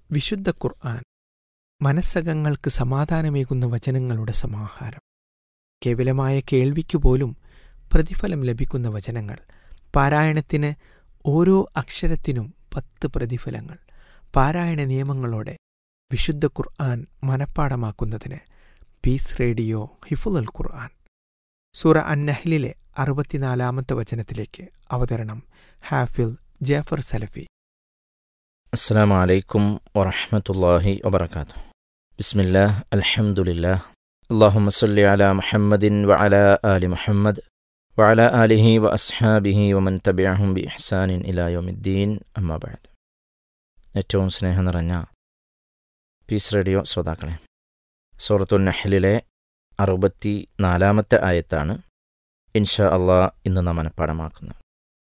വിശുദ്ധ ഖുർആൻ മനസ്സകങ്ങൾക്ക് സമാധാനമേകുന്ന വചനങ്ങളുടെ സമാഹാരം കേവലമായ കേൾവിക്കു പോലും പ്രതിഫലം ലഭിക്കുന്ന വചനങ്ങൾ പാരായണത്തിന് ഓരോ അക്ഷരത്തിനും പത്ത് പ്രതിഫലങ്ങൾ പാരായണ നിയമങ്ങളോടെ വിശുദ്ധ ഖുർആൻ മനഃപ്പാടമാക്കുന്നതിന് പീസ് റേഡിയോ ഹിഫുൽ ഖുർആൻ സൂറ അന്നഹ്ലിലെ അറുപത്തിനാലാമത്തെ വചനത്തിലേക്ക് അവതരണം ഹാഫിൽ ജാഫർ സലഫി السلام عليكم ورحمة الله وبركاته بسم الله الحمد لله اللهم صل على محمد وعلى آل محمد وعلى آله وأصحابه ومن تبعهم بإحسان إلى يوم الدين أما بعد ഏറ്റവും സ്നേഹം നിറഞ്ഞ പീസ് റേഡിയോ ശ്രോതാക്കളെ സൂറത്തുൽ നഹ്ലിലെ അറുപത്തി നാലാമത്തെ ആയത്താണ് ഇൻഷാ അള്ളാ ഇന്ന് നാം മനഃപ്പാടമാക്കുന്നത്